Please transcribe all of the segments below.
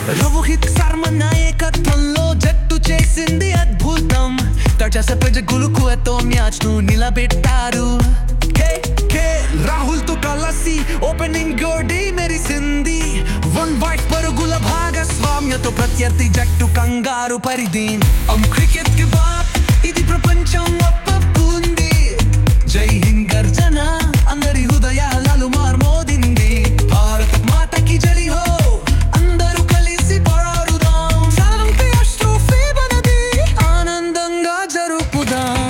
రోహిత్ శర్మ నాయకత్వంలో జట్టు చేసింది అద్భుతం తడచసపజ గులుకుతో మ్యాచ్ ను నిలబెట్టారు కే కే రాహుల్ తో కలిసి ఓపెనింగ్ గోడి మెరిసింది వన్ వైట్ పరుగుల భాగస్వామ్యతో ప్రత్యర్థి జట్టు కంగారు పరిధి అం క్రికెట్ కి బాత్ ఇది ప్రపంచం ఒప్పుకుంది జై హింద్ గర్జన అందరి హృదయాలను మార్మోదింది భారత మాతకి జై హో అందరూ కలిసి పాడుదాం చాంపియన్స్ ట్రోఫీ మనది ఆనందంగా జరుపుదాం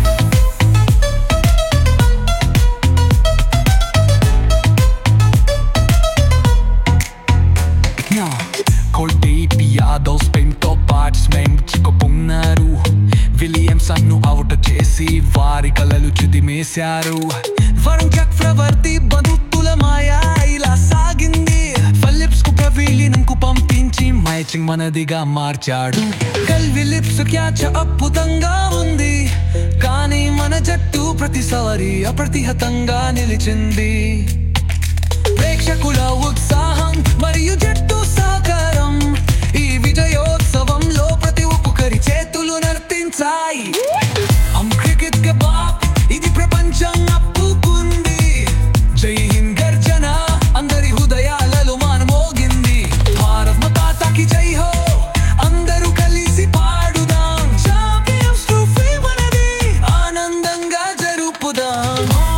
కోల్డేపి యాదవ్ స్పెయిన్ తో బ్యాట్స్మెన్ చిక్కుకున్నారు విలియమ్సన్ ను అవుట్ చేసి వారి కలలు చిదిమేశారు వరుణ్ చక్రవర్తి బదుత్తుల మాయా ఇలా సాగింది ఫిలిప్స్ కు ప్రవీణ్కు పంపించి మ్యాచింగ్ మనదిగా మార్చాడు కల్ విలిప్స్ క్యాచ్ అద్భుతంగా ఉంది కానీ మన జట్టు ప్రతిసారి అప్రతిహతంగా నిలిచింది ప్రేక్షకుల ఉత్సాహం మరియు జట్టు సహకారం ఈ విజయోత్సవంలో ప్రతి ఒక్కరి చేతులు నర్తించాయి హమ్ క్రికెట్ కే బాప్ ఇది ప్రపంచం అప్పుకుంది జై హింద్ గర్జన అందరి హృదయాలలో మానమోగింది భారత్ మాతాకి జై హో అందరూ కలిసి పాడుదాం చాంపియన్స్ ట్రోఫీ మనది ఆనందంగా జరుపుదాం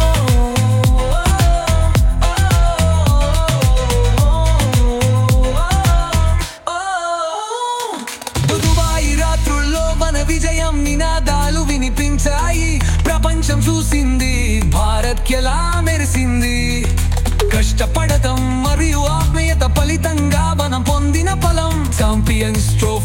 దుబాయి రాత్రుల్లో మన విజయం నినాదాలు వినిపించాయి ప్రపంచం చూసింది భారత్ ఎలా మెరిసింది కష్టపడటం మరియు ఆత్మీయత ఫలితంగా మనం పొందిన ఫలం ఛాంపియన్స్ ట్రోఫీ